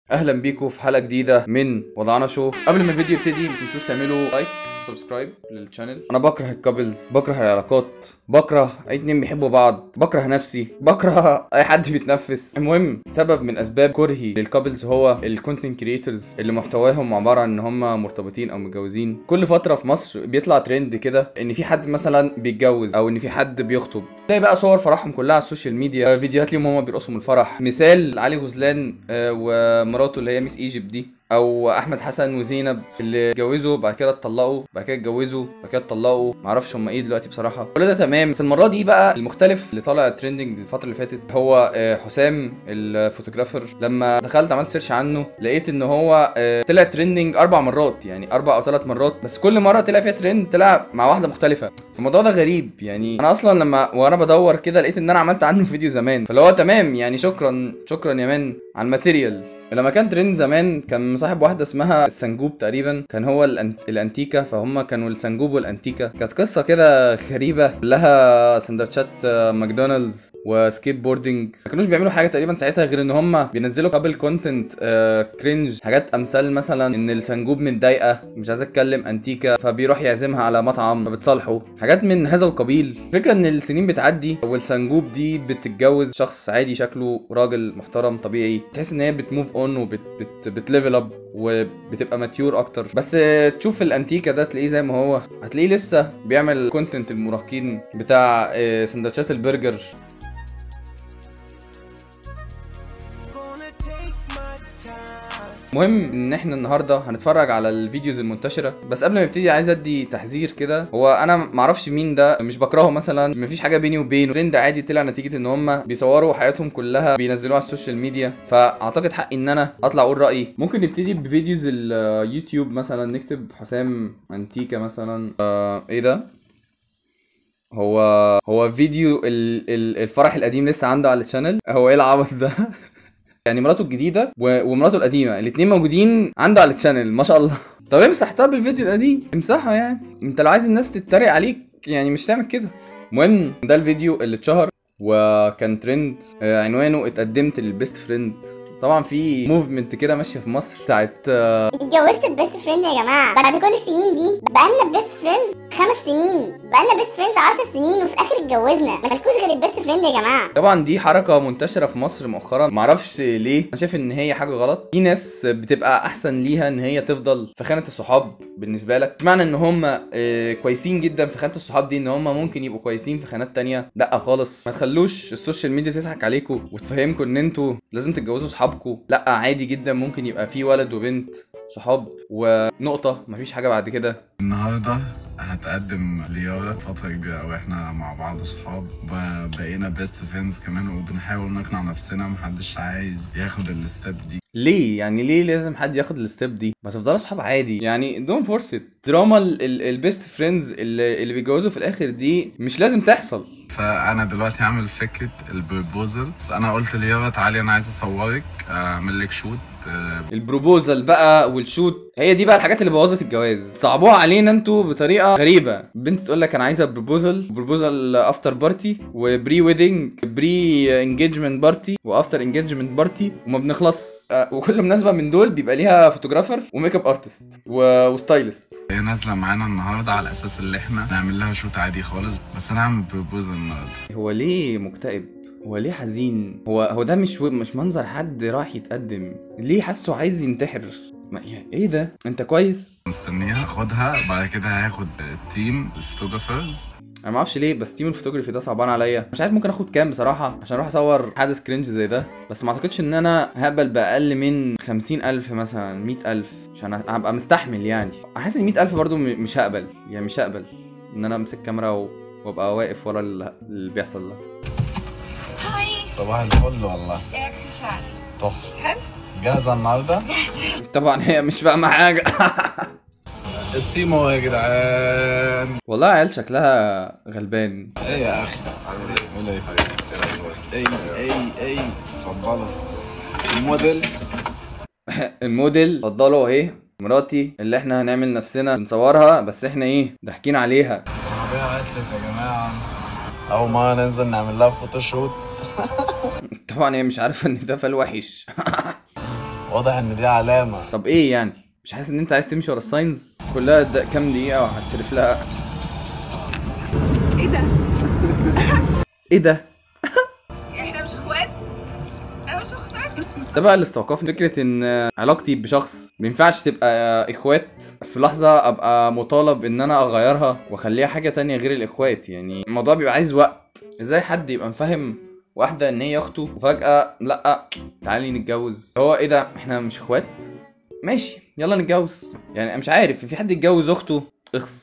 اهلا بيكم في حلقه جديده من وضعنا شو قبل ما الفيديو يبتدي ما تنسوش تعملوا لايك سبسكرايب للشانل انا بكره الكابلز بكره العلاقات بكره اي اتنين بيحبوا بعض بكره نفسي بكره اي حد بيتنفس المهم سبب من اسباب كرهي للكابلز هو الكونتنت كريترز اللي محتواهم عباره عن ان هم مرتبطين او متجوزين كل فتره في مصر بيطلع ترند كده ان في حد مثلا بيتجوز او ان في حد بيخطب تلاقي بقى صور فرحهم كلها على السوشيال ميديا آه، فيديوهات ليهم هما بيرقصوا من الفرح مثال علي غزلان آه، ومراته اللي هي ميس ايجيبت دي او احمد حسن وزينب اللي اتجوزوا بعد كده اتطلقوا بعد كده اتجوزوا بعد كده اتطلقوا معرفش هم ايه دلوقتي بصراحه كل ده تمام بس المره دي بقى المختلف اللي طالع ترندنج الفتره اللي فاتت هو آه، حسام الفوتوغرافر لما دخلت عملت سيرش عنه لقيت ان هو آه، طلع ترندنج اربع مرات يعني اربع او ثلاث مرات بس كل مره طلع فيها ترند طلع مع واحده مختلفه فالموضوع ده غريب يعني انا اصلا لما وانا بدور كده لقيت ان انا عملت عنه فيديو زمان فاللي هو تمام يعني شكرا شكرا يا مان على الماتيريال لما كان ترند زمان كان مصاحب واحده اسمها السنجوب تقريبا كان هو الأن- الانتيكا فهم كانوا السنجوب والانتيكا كانت قصه كده غريبه لها سندوتشات آه، ماكدونالدز وسكيت بوردنج ما كانوش بيعملوا حاجه تقريبا ساعتها غير ان هم بينزلوا قبل كونتنت كرينج حاجات امثال مثلا ان السنجوب متضايقه مش عايزه اتكلم انتيكا فبيروح يعزمها على مطعم فبتصالحه حاجات من هذا القبيل فكره ان السنين بتعدي والسنجوب دي بتتجوز شخص عادي شكله راجل محترم طبيعي تحس ان هي بتموف اون وبتليفل اب وبتبقى ماتيور اكتر بس آه، تشوف الانتيكا ده تلاقيه زي ما هو هتلاقيه لسه بيعمل كونتنت المراهقين بتاع آه، سندوتشات البرجر Gonna take my time. مهم ان احنا النهارده هنتفرج على الفيديوز المنتشره بس قبل ما نبتدي عايز ادي تحذير كده هو انا معرفش مين ده مش بكرهه مثلا مفيش حاجه بيني وبينه ترند عادي طلع نتيجه ان هم بيصوروا حياتهم كلها بينزلوها على السوشيال ميديا فاعتقد حقي ان انا اطلع اقول رايي ممكن نبتدي بفيديوز اليوتيوب مثلا نكتب حسام انتيكا مثلا آه ايه ده هو هو فيديو ال ال الفرح القديم لسه عنده على الشانل هو ايه العبط ده يعني مراته الجديده و... ومراته القديمه الاثنين موجودين عنده على الشانل ما شاء الله طب امسح طب الفيديو القديم امسحه يعني انت لو عايز الناس تتريق عليك يعني مش تعمل كده المهم ده الفيديو اللي اتشهر وكان ترند آه، عنوانه اتقدمت للبيست فريند طبعا في موفمنت كده ماشيه في مصر بتاعت آه، اتجوزت البيست فريند يا جماعه بعد كل السنين دي بقالنا بيست فريند خمس سنين بقالنا بيست فريند 10 سنين وفي الاخر اتجوزنا مالكوش غير البيست فريند يا جماعه طبعا دي حركه منتشره في مصر مؤخرا معرفش ليه انا شايف ان هي حاجه غلط في ناس بتبقى احسن ليها ان هي تفضل في خانه الصحاب بالنسبه لك معنى ان هم آه، كويسين جدا في خانه الصحاب دي ان هم ممكن يبقوا كويسين في خانات تانية لا خالص ما تخلوش السوشيال ميديا تضحك عليكم وتفهمكم ان انتوا لازم تتجوزوا صحابكم لا عادي جدا ممكن يبقى في ولد وبنت صحاب ونقطه مفيش حاجه بعد كده النهارده هتقدم ليارا فترة كبيرة أوي احنا مع بعض صحاب وبقينا بيست فريندز كمان وبنحاول نقنع نفسنا محدش عايز ياخد الستيب دي ليه يعني ليه لازم حد ياخد الستيب دي ما تفضلوا اصحاب عادي يعني دون فورس دراما البيست فريندز اللي, اللي بيتجوزوا في الاخر دي مش لازم تحصل فأنا دلوقتي هعمل فكرة البروبوزل أنا قلت ليارا تعالي أنا عايز أصورك أعمل لك شوت آه، البروبوزل بقى والشوت هي دي بقى الحاجات اللي بوظت الجواز صعبوها علينا انتوا بطريقه غريبه بنت تقول لك انا عايزه بروبوزل بروبوزل افتر بارتي وبري ويدنج بري انجيجمنت بارتي وافتر انجيجمنت بارتي وما بنخلص آه، وكل مناسبه من دول بيبقى ليها فوتوغرافر وميك اب ارتست و- وستايلست هي نازلة معانا النهاردة على أساس إن احنا نعمل لها شوت عادي خالص بس أنا هعمل بروبوزل النهاردة هو ليه مكتئب هو ليه حزين هو هو ده مش مش منظر حد راح يتقدم ليه حاسه عايز ينتحر ما يعني ايه ده انت كويس مستنيها اخدها بعد كده هاخد التيم الفوتوغرافرز انا ما اعرفش ليه بس تيم الفوتوغرافي ده صعبان عليا مش عارف ممكن اخد كام بصراحه عشان اروح اصور حدث كرنج زي ده بس ما اعتقدش ان انا هقبل باقل من خمسين الف مثلا مئة الف عشان هبقى مستحمل يعني حاسس ان مئة الف برضو م- مش هقبل يعني مش هقبل ان انا امسك كاميرا و... وابقى واقف ورا ال- اللي بيحصل ده صباح الفل والله ايه شعر تحفه حلو جاهزه النهارده طبعا هي مش فاهمه حاجه التيم اهو يا جدعان والله عيال شكلها غلبان ايه يا اخي عامل ايه اي اي اي اتفضلوا الموديل الموديل اتفضلوا اهي مراتي اللي احنا هنعمل نفسنا بنصورها بس احنا ايه ضاحكين عليها العربيه عطلت يا جماعه اول ما ننزل نعمل لها فوتوشوت طبعا هي مش عارفه ان ده فال وحش واضح ان دي علامه طب ايه يعني مش حاسس ان انت عايز تمشي ورا الساينز كلها د- كام دقيقه وهتشرف لها ايه ده؟ ايه ده احنا مش اخوات؟ انا مش اختك ده بقى اللي استوقفني فكره ان علاقتي بشخص ما ينفعش تبقى اخوات في لحظه ابقى مطالب ان انا اغيرها واخليها حاجه تانية غير الاخوات يعني الموضوع بيبقى عايز وقت ازاي حد يبقى مفهم واحده ان هي اخته وفجاه لا تعالي نتجوز هو ايه ده احنا مش اخوات ماشي يلا نتجوز يعني أنا مش عارف في حد يتجوز اخته اخس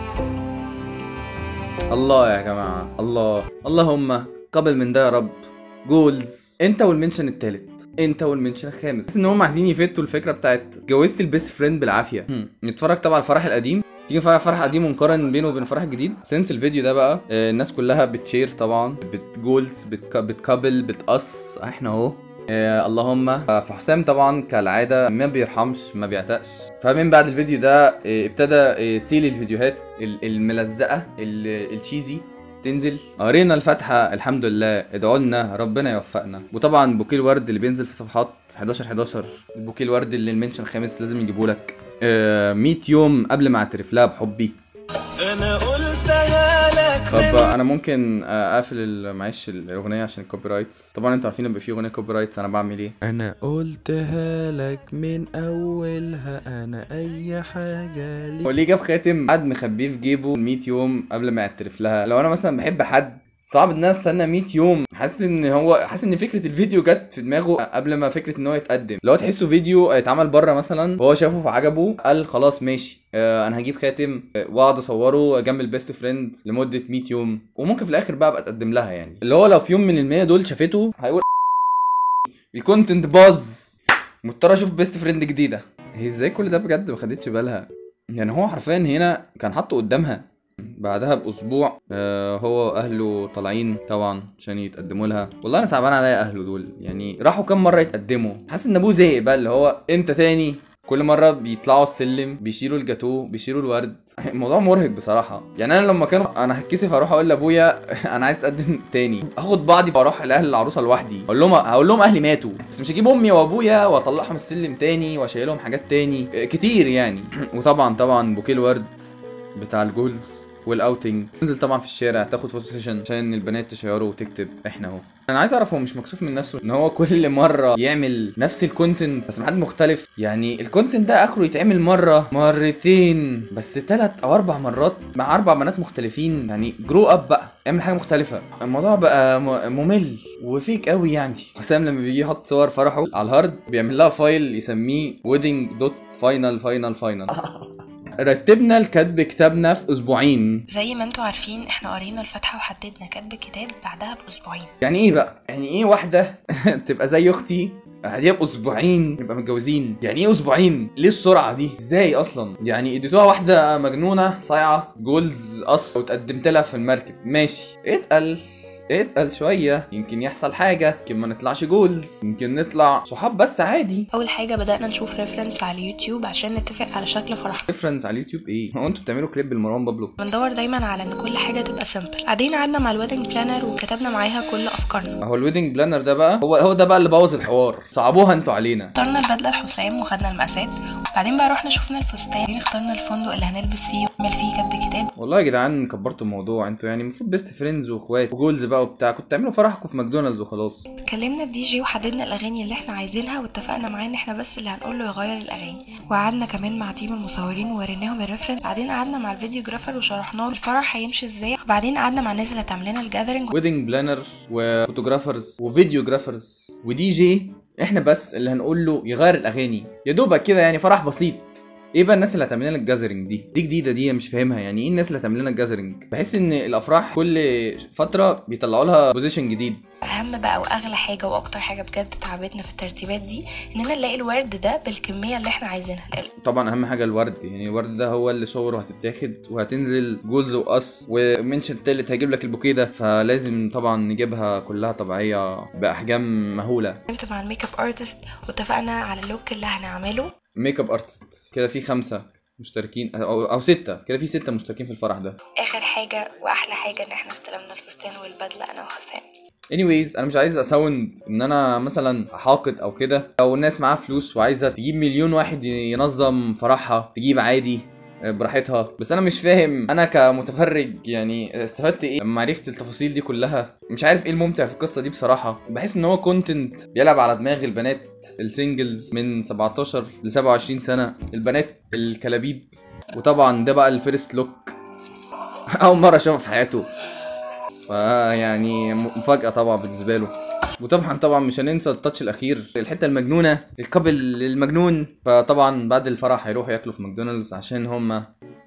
الله يا جماعه الله اللهم قبل من ده يا رب جولز انت والمنشن التالت انت والمنشن الخامس بس ان هم عايزين يفتوا الفكره بتاعت جوزت البيست فريند بالعافيه هم. نتفرج طبعا على الفرح القديم تيجي نتفرج على الفرح القديم ونقارن بينه وبين الفرح الجديد سنس الفيديو ده بقى آه، الناس كلها بتشير طبعا بتجولز بتك... بتكابل بتقص احنا اهو آه اللهم آه، فحسام طبعا كالعاده ما بيرحمش ما بيعتقش فمن بعد الفيديو ده آه، ابتدى آه، سيل الفيديوهات ال- الملزقه ال- التشيزي تنزل قرينا الفاتحه الحمد لله ادعوا لنا ربنا يوفقنا وطبعا بوكيه الورد اللي بينزل في صفحات 11 11 البوكيه الورد اللي المنشن الخامس لازم يجيبوا لك آه 100 يوم قبل ما اعترف لها بحبي انا قلتها لك طب انا ممكن آه، اقفل ال- معلش الاغنيه عشان الكوبي رايتس طبعا انتوا عارفين لما في اغنيه كوبي رايتس انا بعمل ايه انا قلتها لك من اولها انا اي حاجه ليك هو ليه جاب خاتم قعد مخبيه في جيبه 100 يوم قبل ما يعترف لها لو انا مثلا بحب حد صعب ان انا استنى 100 يوم حاسس ان هو حاسس ان فكره الفيديو جت في دماغه قبل ما فكره ان هو يتقدم لو تحسه فيديو اتعمل بره مثلا وهو شافه فعجبه قال خلاص ماشي آه انا هجيب خاتم آه، واقعد اصوره جنب البيست فريند لمده 100 يوم وممكن في الاخر بقى ابقى اتقدم لها يعني اللي هو لو في يوم من المية دول شافته هيقول الكونتنت باظ مضطر اشوف بيست فريند جديده هي ازاي كل ده بجد ما خدتش بالها يعني هو حرفيا هنا كان حاطه قدامها بعدها باسبوع آه هو واهله طالعين طبعا عشان يتقدموا لها والله انا صعبان عليا اهله دول يعني راحوا كام مره يتقدموا حاسس ان ابوه زهق بقى اللي هو انت تاني كل مره بيطلعوا السلم بيشيلوا الجاتوه بيشيلوا الورد الموضوع مرهق بصراحه يعني انا لما كانوا انا هتكسف اروح اقول لابويا انا عايز اتقدم تاني اخد بعضي واروح لاهل العروسه لوحدي اقول لهم هقول لهم اهلي ماتوا بس مش هجيب امي وابويا واطلعهم السلم تاني واشيلهم حاجات تاني آه، كتير يعني وطبعا طبعا بوكيه الورد بتاع الجولز والاوتنج تنزل طبعا في الشارع تاخد فوتو سيشن عشان البنات تشيره وتكتب احنا اهو انا عايز اعرف هو مش مكسوف من نفسه ان هو كل مره يعمل نفس الكونتنت بس مع حد مختلف يعني الكونتنت ده اخره يتعمل مره مرتين بس ثلاث او اربع مرات مع اربع بنات مختلفين يعني جرو اب بقى اعمل حاجه مختلفه الموضوع بقى م- ممل وفيك قوي يعني حسام لما بيجي يحط صور فرحه على الهارد بيعمل لها فايل يسميه ويدنج دوت فاينل فاينل فاينل رتبنا الكتب كتابنا في اسبوعين زي ما انتوا عارفين احنا قرينا الفاتحة وحددنا كاتب كتاب بعدها بأسبوعين يعني ايه بقى يعني ايه واحده تبقى زي اختي بعديها باسبوعين نبقى متجوزين يعني ايه اسبوعين ليه السرعه دي ازاي اصلا يعني اديتوها واحده مجنونه صايعه جولز قص وتقدمت لها في المركب ماشي اتقل اتقل شويه يمكن يحصل حاجه يمكن ما نطلعش جولز يمكن نطلع صحاب بس عادي أول حاجة بدأنا نشوف ريفرنس على اليوتيوب عشان نتفق على شكل فرح ريفرنس على اليوتيوب ايه هو انتوا بتعملوا كليب لمروان بابلو بندور دايما على ان كل حاجة تبقى سيمبل بعدين قعدنا مع الويدنج بلانر وكتبنا معاها كل أفكارنا هو الويدنج بلانر ده بقى هو هو ده بقى اللي بوظ الحوار صعبوها انتوا علينا اخترنا البدلة لحسام وخدنا المقاسات وبعدين بقى رحنا شفنا الفستان بعدين اخترنا الفندق اللي هنلبس فيه ونعمل فيه كاتب كتاب والله يا جدعان كبرتوا الموضوع انتوا يعني المفروض بيست فريندز واخوات وجولز بقى وبتاع كنتوا تعملوا فرحكم في ماكدونالدز وخلاص كلمنا الدي جي وحددنا الاغاني اللي احنا عايزينها واتفقنا معاه ان احنا بس اللي هنقول له يغير الاغاني وقعدنا كمان مع تيم المصورين ووريناهم الريفرنس بعدين قعدنا مع الفيديوجرافر وشرحنا له الفرح هيمشي ازاي وبعدين قعدنا مع الناس اللي هتعمل لنا الجاذرنج ويدنج بلانر وفوتوغرافرز وفيديوجرافرز ودي جي احنا بس اللي هنقول له يغير الاغاني يا دوبك كده يعني فرح بسيط ايه بقى الناس اللي هتعمل لنا الجازرنج دي دي جديده دي مش فاهمها يعني ايه الناس اللي هتعمل لنا الجازرنج بحس ان الافراح كل فتره بيطلعوا لها بوزيشن جديد اهم بقى واغلى حاجه واكتر حاجه بجد تعبتنا في الترتيبات دي اننا نلاقي الورد ده بالكميه اللي احنا عايزينها طبعا اهم حاجه الورد يعني الورد ده هو اللي صوره هتتاخد وهتنزل جولز وقص ومنشن التالت هيجيب لك البوكيه ده فلازم طبعا نجيبها كلها طبيعيه باحجام مهوله كنت مع الميك اب ارتست واتفقنا على اللوك اللي هنعمله ميك اب ارتست كده في خمسه مشتركين او او سته كده في سته مشتركين في الفرح ده اخر حاجه واحلى حاجه ان احنا استلمنا الفستان والبدله انا وحسام anyways انا مش عايز اساوند ان انا مثلا حاقد او كده لو الناس معاها فلوس وعايزه تجيب مليون واحد ينظم فرحها تجيب عادي براحتها بس انا مش فاهم انا كمتفرج يعني استفدت ايه لما عرفت التفاصيل دي كلها مش عارف ايه الممتع في القصه دي بصراحه بحس ان هو كونتنت بيلعب على دماغ البنات السنجلز من 17 ل 27 سنه البنات الكلابيب وطبعا ده بقى الفيرست لوك اول مره اشوفه في حياته فيعني مفاجاه طبعا بالنسبه له وطبعا طبعا مش هننسى التاتش الاخير الحته المجنونه الكابل المجنون فطبعا بعد الفرح هيروحوا ياكلوا في ماكدونالدز عشان هم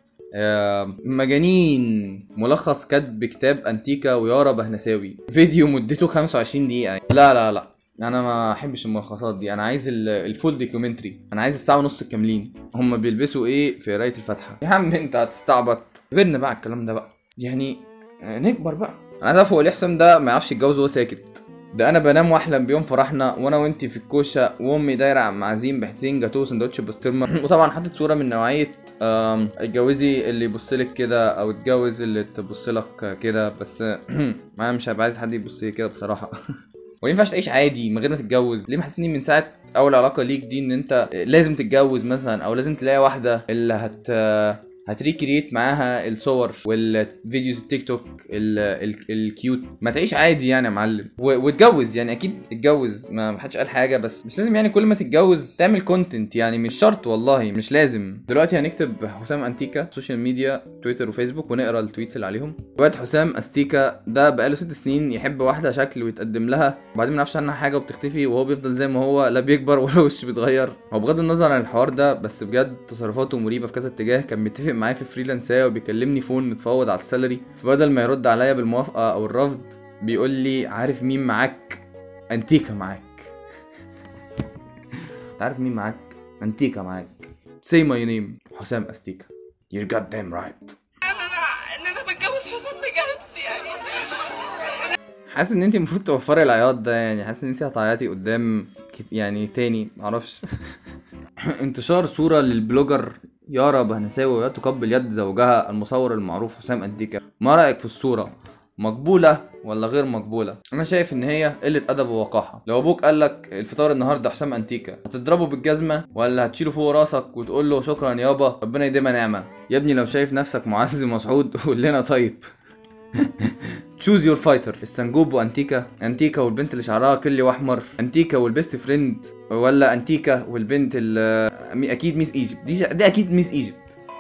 مجانين ملخص كتب كتاب انتيكا ويارا بهنساوي فيديو مدته 25 دقيقه لا لا لا انا ما احبش الملخصات دي انا عايز الفول دوكيومنتري انا عايز الساعه ونص الكاملين هم بيلبسوا ايه في قرايه الفاتحه يا عم انت هتستعبط كبرنا بقى الكلام ده بقى يعني نكبر بقى انا عايز هو الاحسن ده ما يعرفش يتجوز وهو ساكت ده انا بنام واحلم بيوم فرحنا وانا وانتي في الكوشه وامي دايره معازيم بحتين جاتوه وسندوتش بسطرمه وطبعا حاطط صوره من نوعيه اتجوزي اللي يبصلك كده او اتجوز اللي تبصلك كده بس ما مش هبقى عايز حد يبص لي كده بصراحه وما ينفعش تعيش عادي من غير ما تتجوز ليه محسسني من ساعه اول علاقه ليك دي ان انت لازم تتجوز مثلا او لازم تلاقي واحده اللي هت هتريكريت معاها الصور والفيديوز التيك توك ال- ال- الكيوت ما تعيش عادي يعني يا معلم و- واتجوز يعني اكيد اتجوز ما حدش قال حاجه بس مش لازم يعني كل ما تتجوز تعمل كونتنت يعني مش شرط والله مش لازم دلوقتي هنكتب حسام انتيكا سوشيال ميديا تويتر وفيسبوك ونقرا التويتس اللي عليهم واد حسام استيكا ده بقاله ست سنين يحب واحده شكل ويتقدم لها وبعدين ما يعرفش عنها حاجه وبتختفي وهو بيفضل زي ما هو لا بيكبر ولا وشه بيتغير هو بغض النظر عن الحوار ده بس بجد تصرفاته مريبه في كذا اتجاه كان متفق معايا في فريلانسايه وبيكلمني فون نتفاوض على السالري فبدل ما يرد عليا بالموافقه او الرفض بيقول لي عارف مين معاك انتيكا معاك أنت عارف مين معاك انتيكا معاك say my name حسام استيكا you're goddamn right ان انا ان انا بتجوز حسام بجد يعني حاسس ان انت المفروض توفري العياط ده يعني حاسس ان انت هتعيطي قدام كت- يعني تاني معرفش انتشار صورة للبلوجر يارا بهنساوي وهي تقبل يد زوجها المصور المعروف حسام انتيكا ما رأيك في الصورة مقبولة ولا غير مقبولة انا شايف ان هي قلة ادب ووقاحة لو ابوك قالك الفطار النهاردة حسام انتيكا هتضربه بالجزمة ولا هتشيله فوق راسك وتقول له شكرا يابا ربنا يديمها نعمة يا ابني لو شايف نفسك معزز مسعود قول لنا طيب تشوز يور فايتر السنجوب وانتيكا انتيكا والبنت اللي شعرها كلي واحمر انتيكا والبيست فريند ولا انتيكا والبنت اللي اكيد ميس ايجيبت دي ش- دي اكيد ميس ايجيبت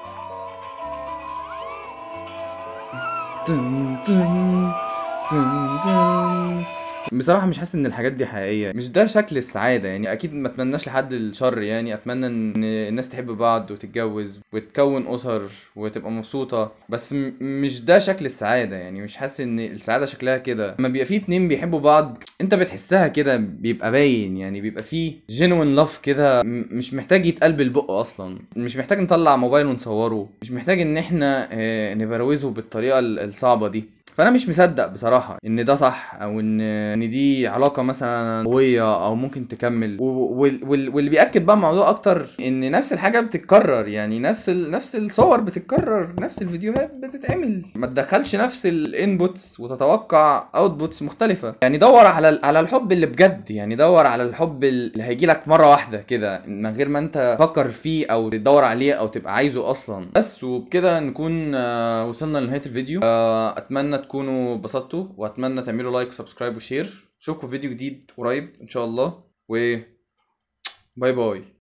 تن تن تن تن. بصراحة مش حاسس ان الحاجات دي حقيقية مش ده شكل السعادة يعني اكيد ما اتمناش لحد الشر يعني اتمنى ان الناس تحب بعض وتتجوز وتكون اسر وتبقى مبسوطة بس م- مش ده شكل السعادة يعني مش حاسس ان السعادة شكلها كده لما بيبقى في اتنين بيحبوا بعض انت بتحسها كده بيبقى باين يعني بيبقى في جينوين لاف كده م- مش محتاج يتقال بالبق اصلا مش محتاج نطلع موبايل ونصوره مش محتاج ان احنا آه، نبروزه بالطريقة ال- الصعبة دي فانا مش مصدق بصراحه ان ده صح او ان ان دي علاقه مثلا قويه او ممكن تكمل و- وال- وال- واللي بياكد بقى الموضوع اكتر ان نفس الحاجه بتتكرر يعني نفس ال... نفس الصور بتتكرر نفس الفيديوهات بتتعمل ما تدخلش نفس الانبوتس وتتوقع اوتبوتس مختلفه يعني دور على ال- على الحب اللي بجد يعني دور على الحب اللي هيجي لك مره واحده كده من غير ما انت تفكر فيه او تدور عليه او تبقى عايزه اصلا بس وبكده نكون آه، وصلنا لنهايه الفيديو آه، اتمنى تكونوا اتبسطتوا واتمنى تعملوا لايك سبسكرايب وشير اشوفكم في فيديو جديد قريب ان شاء الله و باي باي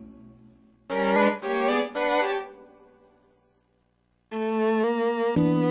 thank you